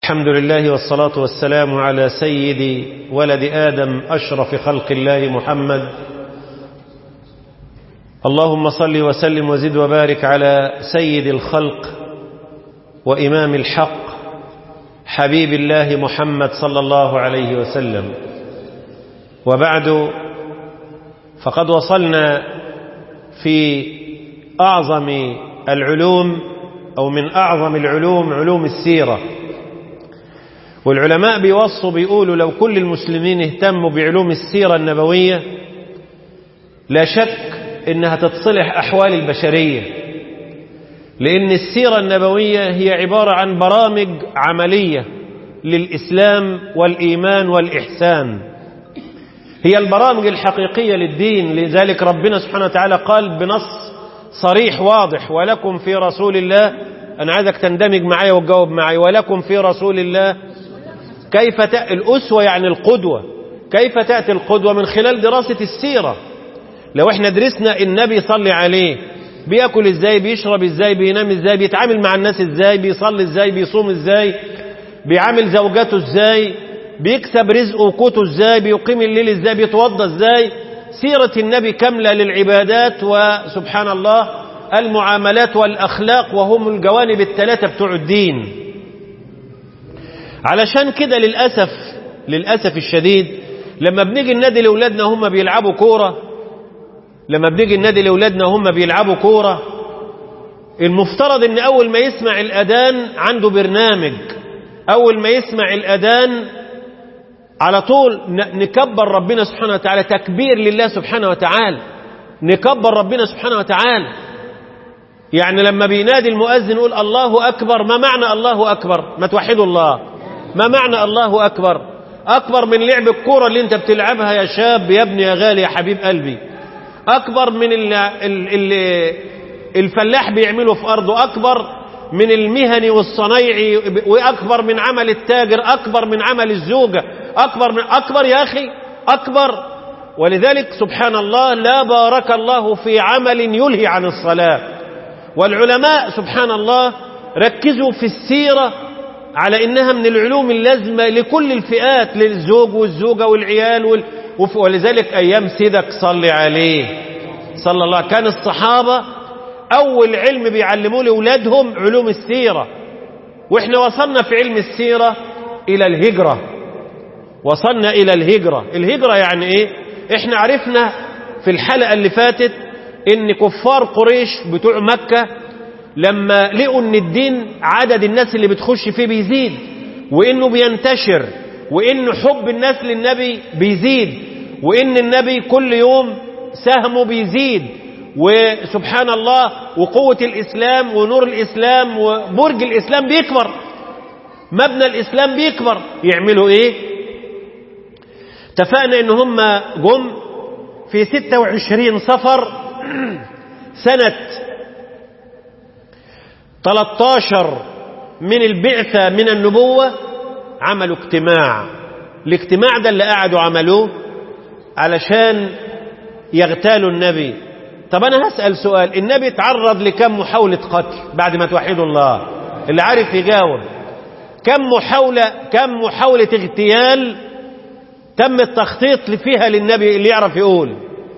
الحمد لله والصلاة والسلام على سيد ولد آدم أشرف خلق الله محمد اللهم صل وسلم وزد وبارك على سيد الخلق وإمام الحق حبيب الله محمد صلى الله عليه وسلم وبعد فقد وصلنا في أعظم العلوم أو من أعظم العلوم علوم السيرة والعلماء بيوصوا بيقولوا لو كل المسلمين اهتموا بعلوم السيرة النبوية لا شك انها تتصلح احوال البشرية لان السيرة النبوية هي عبارة عن برامج عملية للإسلام والإيمان والإحسان هي البرامج الحقيقية للدين لذلك ربنا سبحانه وتعالى قال بنص صريح واضح ولكم في رسول الله أنا عايزك تندمج معي وتجاوب معي ولكم في رسول الله كيف تأتي الأسوة يعني القدوة كيف تأتي القدوة من خلال دراسة السيرة لو احنا درسنا النبي صلي عليه بياكل ازاي بيشرب ازاي بينام ازاي بيتعامل مع الناس ازاي بيصلي ازاي بيصوم ازاي بيعامل زوجاته ازاي بيكسب رزقه وقوته ازاي بيقيم الليل ازاي بيتوضى ازاي سيرة النبي كاملة للعبادات وسبحان الله المعاملات والأخلاق وهم الجوانب الثلاثة بتوع الدين علشان كده للأسف للأسف الشديد لما بنيجي النادي لأولادنا هم بيلعبوا كورة لما بنيجي النادي لأولادنا هم بيلعبوا كورة المفترض ان أول ما يسمع الأذان عنده برنامج أول ما يسمع الأذان على طول نكبر ربنا سبحانه وتعالى تكبير لله سبحانه وتعالى نكبر ربنا سبحانه وتعالى يعني لما بينادي المؤذن يقول الله أكبر ما معنى الله أكبر ما توحدوا الله ما معنى الله أكبر أكبر من لعب الكورة اللي انت بتلعبها يا شاب يا ابني يا غالي يا حبيب قلبي أكبر من اللي الفلاح بيعمله في أرضه أكبر من المهني والصنايعي وأكبر من عمل التاجر أكبر من عمل الزوجة أكبر من أكبر يا أخي أكبر ولذلك سبحان الله لا بارك الله في عمل يلهي عن الصلاة والعلماء سبحان الله ركزوا في السيرة على إنها من العلوم اللازمة لكل الفئات للزوج والزوجة والعيال وال... ولذلك أيام سيدك صلي عليه صلى الله كان الصحابة أول علم بيعلموه لأولادهم علوم السيرة وإحنا وصلنا في علم السيرة إلى الهجرة وصلنا إلى الهجرة الهجرة يعني إيه إحنا عرفنا في الحلقة اللي فاتت إن كفار قريش بتوع مكة لما لقوا إن الدين عدد الناس اللي بتخش فيه بيزيد وإنه بينتشر وإن حب الناس للنبي بيزيد وإن النبي كل يوم سهمه بيزيد وسبحان الله وقوة الإسلام ونور الإسلام وبرج الإسلام بيكبر مبنى الإسلام بيكبر يعملوا إيه اتفقنا إن هم جم في 26 صفر سنة 13 من البعثة من النبوة عملوا اجتماع الاجتماع ده اللي قعدوا عملوه علشان يغتالوا النبي طب انا هسأل سؤال النبي تعرض لكم محاولة قتل بعد ما توحدوا الله اللي عارف يجاوب كم محاولة كم محاولة اغتيال تم التخطيط فيها للنبي اللي يعرف يقول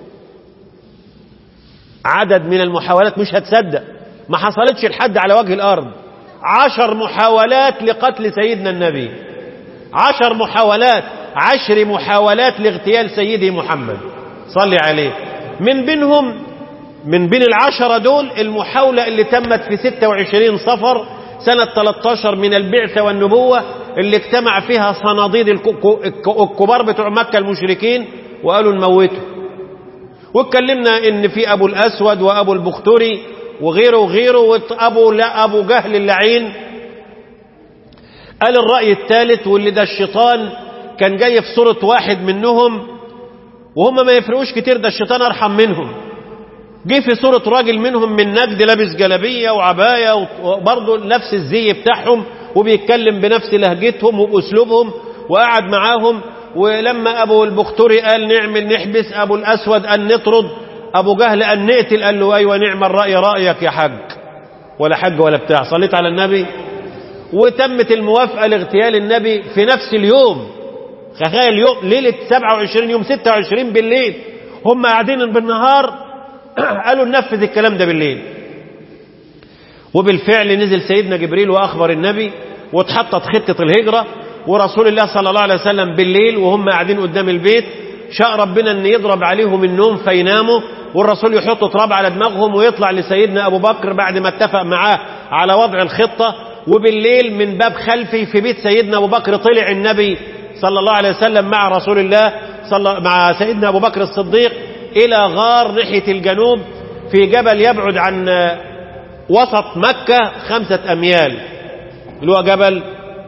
عدد من المحاولات مش هتصدق ما حصلتش لحد على وجه الارض عشر محاولات لقتل سيدنا النبي عشر محاولات عشر محاولات لاغتيال سيدي محمد صلي عليه من بينهم من بين العشرة دول المحاولة اللي تمت في 26 صفر سنة 13 من البعثة والنبوة اللي اجتمع فيها صناديد الكبار بتوع مكة المشركين وقالوا نموته واتكلمنا ان في ابو الاسود وابو البختري وغيره وغيره وابو لا ابو جهل اللعين قال الرأي الثالث واللي ده الشيطان كان جاي في صورة واحد منهم وهم ما يفرقوش كتير ده الشيطان ارحم منهم جه في صورة راجل منهم من نجد لابس جلبية وعباية وبرضه نفس الزي بتاعهم وبيتكلم بنفس لهجتهم وبأسلوبهم وقعد معاهم ولما أبو البختري قال نعمل نحبس أبو الأسود أن نطرد أبو جهل أن نقتل قال له أيوة نعم الرأي رأيك يا حاج ولا حج ولا بتاع صليت على النبي وتمت الموافقة لاغتيال النبي في نفس اليوم تخيل يوم ليلة 27 يوم 26 بالليل هم قاعدين بالنهار قالوا ننفذ الكلام ده بالليل وبالفعل نزل سيدنا جبريل وأخبر النبي واتحطت خطة الهجرة ورسول الله صلى الله عليه وسلم بالليل وهم قاعدين قدام البيت شاء ربنا ان يضرب عليهم النوم فيناموا والرسول يحط تراب على دماغهم ويطلع لسيدنا ابو بكر بعد ما اتفق معاه على وضع الخطة وبالليل من باب خلفي في بيت سيدنا ابو بكر طلع النبي صلى الله عليه وسلم مع رسول الله صلى مع سيدنا ابو بكر الصديق الى غار ناحية الجنوب في جبل يبعد عن وسط مكة خمسة اميال اللي هو جبل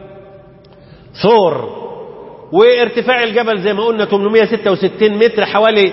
ثور وارتفاع الجبل زي ما قلنا 866 متر حوالي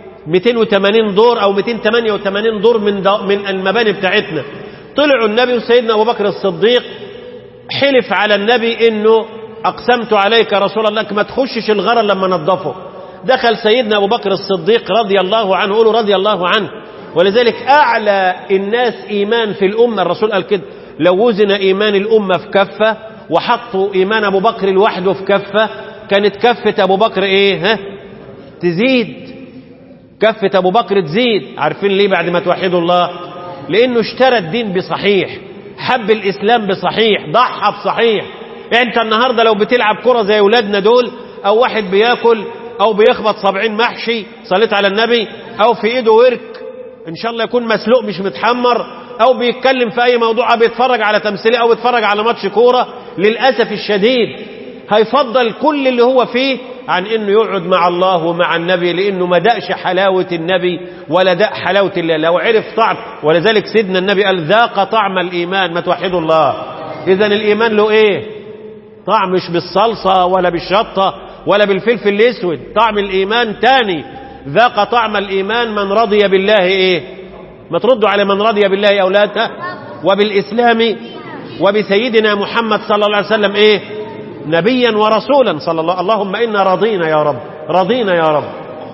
280 دور او 288 دور من من المباني بتاعتنا طلعوا النبي وسيدنا ابو بكر الصديق حلف على النبي انه اقسمت عليك يا رسول الله ما تخشش الغار لما نظفه دخل سيدنا ابو بكر الصديق رضي الله عنه قولوا رضي الله عنه ولذلك اعلى الناس ايمان في الامه الرسول قال كده لو وزن ايمان الامه في كفه وحطوا ايمان ابو بكر لوحده في كفه كانت كفه ابو بكر ايه ها تزيد كفه ابو بكر تزيد عارفين ليه بعد ما توحدوا الله لانه اشترى الدين بصحيح حب الاسلام بصحيح ضحى بصحيح انت النهارده لو بتلعب كره زي اولادنا دول او واحد بياكل او بيخبط سبعين محشي صليت على النبي او في ايده ورك ان شاء الله يكون مسلوق مش متحمر او بيتكلم في اي موضوع او بيتفرج على تمثيليه او بيتفرج على ماتش كوره للاسف الشديد هيفضل كل اللي هو فيه عن انه يقعد مع الله ومع النبي لانه ما دقش حلاوه النبي ولا دق حلاوه الله لو عرف طعم ولذلك سيدنا النبي قال ذاق طعم الايمان ما توحدوا الله اذا الايمان له ايه طعم مش بالصلصه ولا بالشطه ولا بالفلفل الاسود طعم الايمان تاني ذاق طعم الايمان من رضي بالله ايه ما تردوا على من رضي بالله يا اولاد وبالاسلام وبسيدنا محمد صلى الله عليه وسلم ايه نبيا ورسولا صلى الله اللهم انا رضينا يا رب رضينا يا رب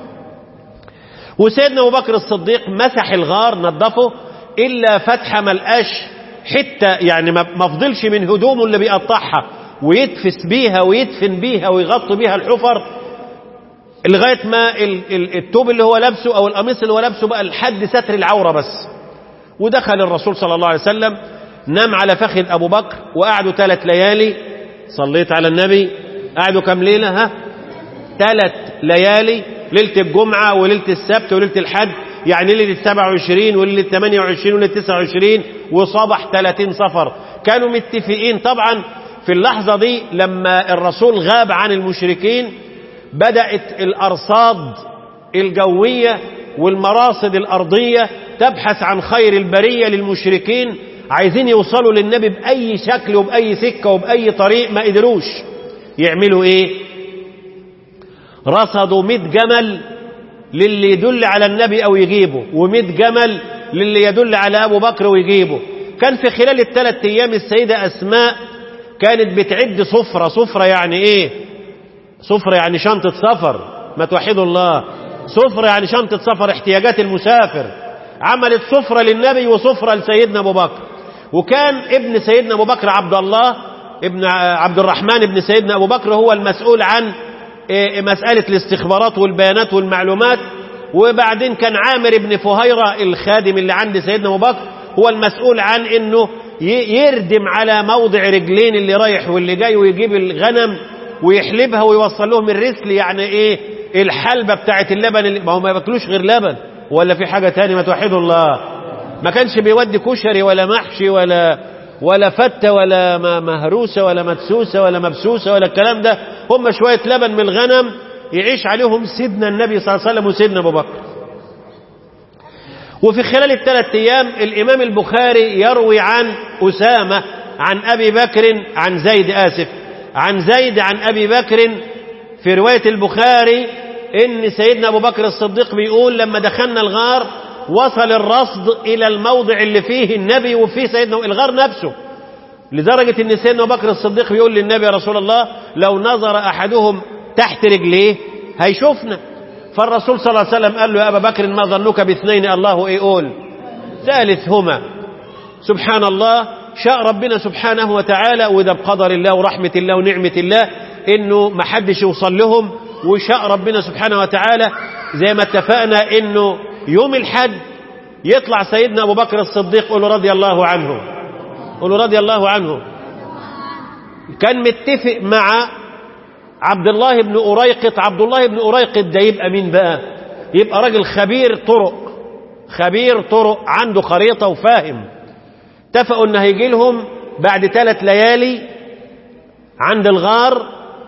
وسيدنا ابو بكر الصديق مسح الغار نظفه الا فتحه ملقاش حته يعني ما فضلش من هدومه اللي بيقطعها ويدفس بيها ويدفن بيها ويغطي بيها الحفر لغايه ما التوب اللي هو لابسه او القميص اللي هو لابسه بقى لحد ستر العوره بس ودخل الرسول صلى الله عليه وسلم نام على فخذ ابو بكر وقعدوا ثلاث ليالي صليت على النبي قعدوا كم ليله ها ثلاث ليالي ليله الجمعه وليله السبت وليله الحد يعني ليله 27 وليله 28 وليله 29 وصبح 30 صفر كانوا متفقين طبعا في اللحظه دي لما الرسول غاب عن المشركين بدأت الأرصاد الجوية والمراصد الأرضية تبحث عن خير البرية للمشركين عايزين يوصلوا للنبي بأي شكل وبأي سكة وبأي طريق ما قدروش يعملوا ايه رصدوا مئة جمل للي يدل على النبي أو يجيبه ومئة جمل للي يدل على أبو بكر ويجيبه كان في خلال الثلاث أيام السيدة أسماء كانت بتعد صفرة صفرة يعني ايه صفرة يعني شنطة سفر ما توحدوا الله صفرة يعني شنطة سفر احتياجات المسافر عملت صفرة للنبي وصفرة لسيدنا أبو بكر وكان ابن سيدنا أبو بكر عبد الله ابن عبد الرحمن ابن سيدنا أبو بكر هو المسؤول عن مسألة الاستخبارات والبيانات والمعلومات وبعدين كان عامر ابن فهيرة الخادم اللي عند سيدنا أبو بكر هو المسؤول عن انه يردم على موضع رجلين اللي رايح واللي جاي ويجيب الغنم ويحلبها ويوصل لهم الرسل يعني ايه الحلبة بتاعت اللبن اللي ما هو ما ياكلوش غير لبن ولا في حاجة تاني ما توحدوا الله ما كانش بيودي كشري ولا محشي ولا ولا فتة ولا مهروسة ولا مدسوسة ولا مبسوسة ولا الكلام ده هم شوية لبن من الغنم يعيش عليهم سيدنا النبي صلى الله عليه وسلم وسيدنا أبو بكر وفي خلال الثلاث أيام الإمام البخاري يروي عن أسامة عن أبي بكر عن زيد آسف عن زيد عن أبي بكر في رواية البخاري إن سيدنا أبو بكر الصديق بيقول لما دخلنا الغار وصل الرصد إلى الموضع اللي فيه النبي وفيه سيدنا الغار نفسه لدرجة إن سيدنا أبو بكر الصديق بيقول للنبي يا رسول الله لو نظر أحدهم تحت رجليه هيشوفنا فالرسول صلى الله عليه وسلم قال له يا أبا بكر ما ظنك باثنين الله إيه يقول ثالثهما سبحان الله شاء ربنا سبحانه وتعالى وده بقدر الله ورحمة الله ونعمة الله انه ما حدش يوصل لهم وشاء ربنا سبحانه وتعالى زي ما اتفقنا انه يوم الحد يطلع سيدنا ابو بكر الصديق قول رضي الله عنه قول رضي الله عنه كان متفق مع عبد الله بن أريقط عبد الله بن أريقط ده يبقى مين بقى يبقى راجل خبير طرق خبير طرق عنده خريطة وفاهم اتفقوا ان هيجي لهم بعد ثلاث ليالي عند الغار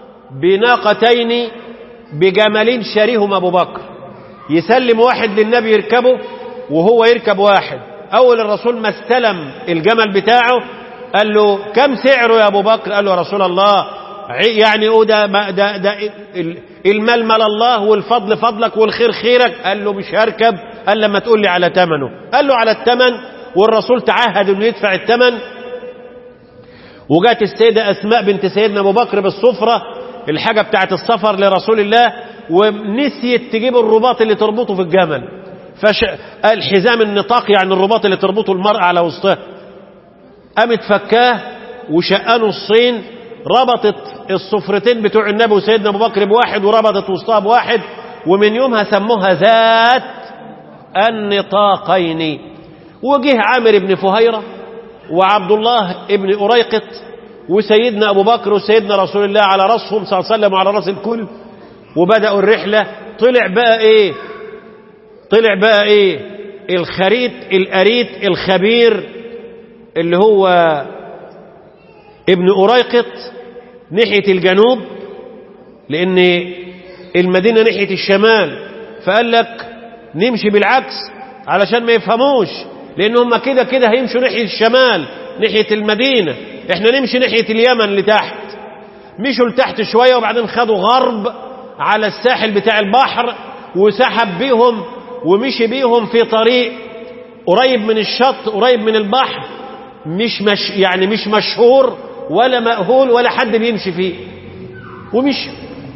بناقتين بجملين شاريهم ابو بكر يسلم واحد للنبي يركبه وهو يركب واحد اول الرسول ما استلم الجمل بتاعه قال له كم سعره يا ابو بكر قال له يا رسول الله يعني هو ده, ده, ده المال مال الله والفضل فضلك والخير خيرك قال له مش هركب قال لما تقول لي على ثمنه قال له على الثمن والرسول تعهد انه يدفع الثمن وجات السيدة أسماء بنت سيدنا أبو بكر بالصفرة الحاجة بتاعت السفر لرسول الله ونسيت تجيب الرباط اللي تربطه في الجمل فش... الحزام النطاق يعني الرباط اللي تربطه المرأة على وسطها قامت فكاه وشقانه الصين ربطت الصفرتين بتوع النبي وسيدنا ابو بكر بواحد وربطت وسطها بواحد ومن يومها سموها ذات النطاقين وجه عامر بن فهيرة وعبد الله بن أريقط وسيدنا أبو بكر وسيدنا رسول الله على رأسهم صلى الله عليه وسلم وعلى رأس الكل وبدأوا الرحلة طلع بقى ايه طلع بقى ايه الخريط الأريت الخبير اللي هو ابن أريقط ناحية الجنوب لأن المدينة ناحية الشمال فقال لك نمشي بالعكس علشان ما يفهموش لأن هم كده كده هيمشوا ناحية الشمال ناحية المدينة احنا نمشي ناحية اليمن لتحت مشوا لتحت شوية وبعدين خدوا غرب على الساحل بتاع البحر وسحب بيهم ومشي بيهم في طريق قريب من الشط قريب من البحر مش مش يعني مش مشهور ولا مأهول ولا حد بيمشي فيه ومشي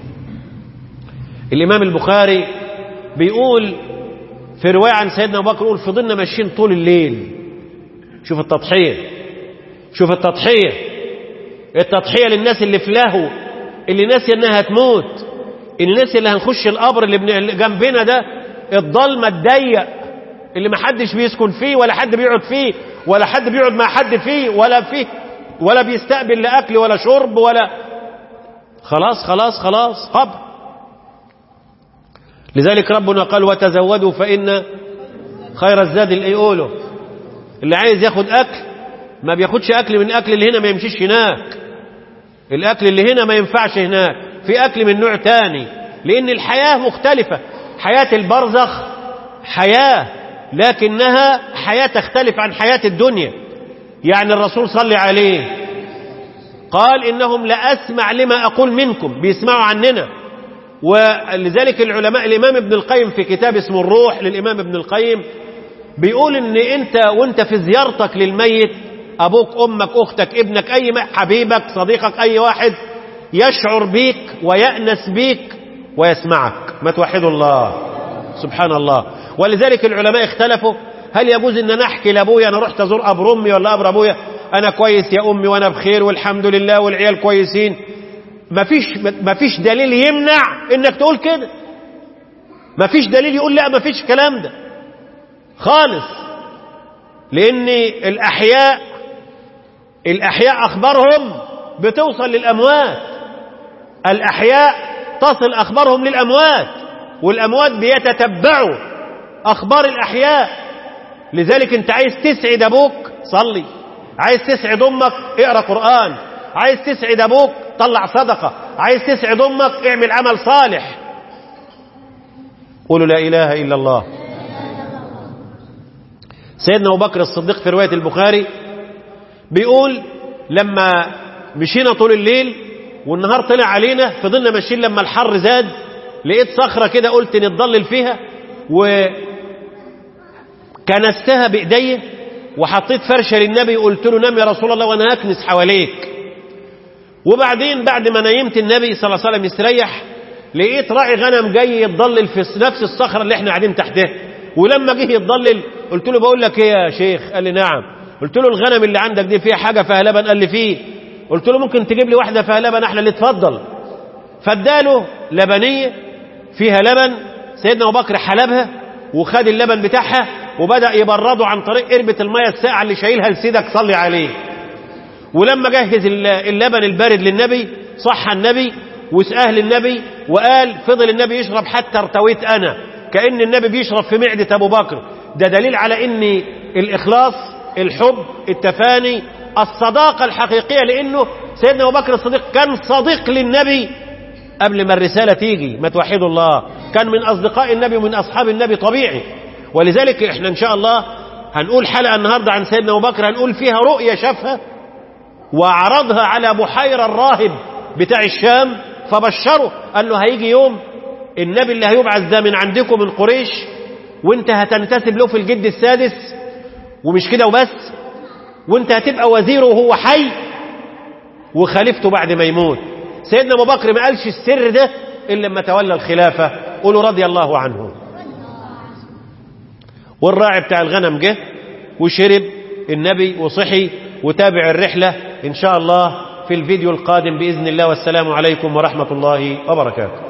الإمام البخاري بيقول في رواية عن سيدنا أبو بكر يقول فضلنا ماشيين طول الليل شوف التضحية شوف التضحية التضحية للناس اللي في لهو اللي ناسية انها هتموت الناس اللي هنخش القبر اللي جنبنا ده الضلمة الضيق اللي ما حدش بيسكن فيه ولا حد بيقعد فيه ولا حد بيقعد مع حد فيه ولا فيه ولا بيستقبل لا اكل ولا شرب ولا خلاص خلاص خلاص قبر لذلك ربنا قال وتزودوا فإن خير الزاد اللي يقوله اللي عايز ياخد أكل ما بياخدش أكل من الأكل اللي هنا ما يمشيش هناك الأكل اللي هنا ما ينفعش هناك في أكل من نوع تاني لأن الحياة مختلفة حياة البرزخ حياة لكنها حياة تختلف عن حياة الدنيا يعني الرسول صلى عليه قال إنهم لأسمع لما أقول منكم بيسمعوا عننا ولذلك العلماء الإمام ابن القيم في كتاب اسمه الروح للإمام ابن القيم بيقول إن أنت وأنت في زيارتك للميت أبوك أمك أختك ابنك أي حبيبك صديقك أي واحد يشعر بيك ويأنس بيك ويسمعك ما توحدوا الله سبحان الله ولذلك العلماء اختلفوا هل يجوز ان انا احكي لابويا انا رحت ازور ابر امي ولا ابر ابويا انا كويس يا امي وانا بخير والحمد لله والعيال كويسين مفيش مفيش دليل يمنع انك تقول كده مفيش دليل يقول لا مفيش الكلام ده خالص لان الاحياء الاحياء اخبارهم بتوصل للاموات الاحياء تصل اخبارهم للاموات والاموات بيتتبعوا اخبار الاحياء لذلك انت عايز تسعد ابوك صلي عايز تسعد امك اقرا قران عايز تسعد ابوك طلع صدقه عايز تسعد امك اعمل عمل صالح قولوا لا اله الا الله سيدنا ابو بكر الصديق في روايه البخاري بيقول لما مشينا طول الليل والنهار طلع علينا فضلنا ماشيين لما الحر زاد لقيت صخره كده قلت نتضلل فيها وكنستها بايدي وحطيت فرشه للنبي وقلت له نام يا رسول الله وانا اكنس حواليك وبعدين بعد ما نيمت النبي صلى الله عليه وسلم يستريح لقيت راعي غنم جاي يتضلل في نفس الصخره اللي احنا قاعدين تحتها ولما جه يتضلل قلت له بقول لك ايه يا شيخ قال لي نعم قلت له الغنم اللي عندك دي فيها حاجة فيها لبن قال لي فيه قلت له ممكن تجيب لي واحدة فيها لبن أحلى اللي اتفضل فاداله لبنية فيها لبن سيدنا أبو بكر حلبها وخد اللبن بتاعها وبدأ يبرده عن طريق قربة المية الساقعة اللي شايلها لسيدك صلي عليه ولما جهز اللبن البارد للنبي صح النبي وسأه للنبي وقال فضل النبي يشرب حتى ارتويت أنا كأن النبي بيشرب في معدة أبو بكر ده دليل على أن الإخلاص الحب التفاني الصداقة الحقيقية لأنه سيدنا أبو بكر الصديق كان صديق للنبي قبل ما الرسالة تيجي ما توحدوا الله كان من أصدقاء النبي ومن أصحاب النبي طبيعي ولذلك احنا إن شاء الله هنقول حلقة النهاردة عن سيدنا أبو بكر هنقول فيها رؤية شافها وعرضها على بحيرة الراهب بتاع الشام فبشره قال له هيجي يوم النبي اللي هيبعث ده من عندكم من قريش وانت هتنتسب له في الجد السادس ومش كده وبس وانت هتبقى وزيره وهو حي وخليفته بعد ما يموت سيدنا ابو بكر ما قالش السر ده الا لما تولى الخلافه قولوا رضي الله عنه والراعي بتاع الغنم جه وشرب النبي وصحي وتابع الرحله ان شاء الله في الفيديو القادم باذن الله والسلام عليكم ورحمه الله وبركاته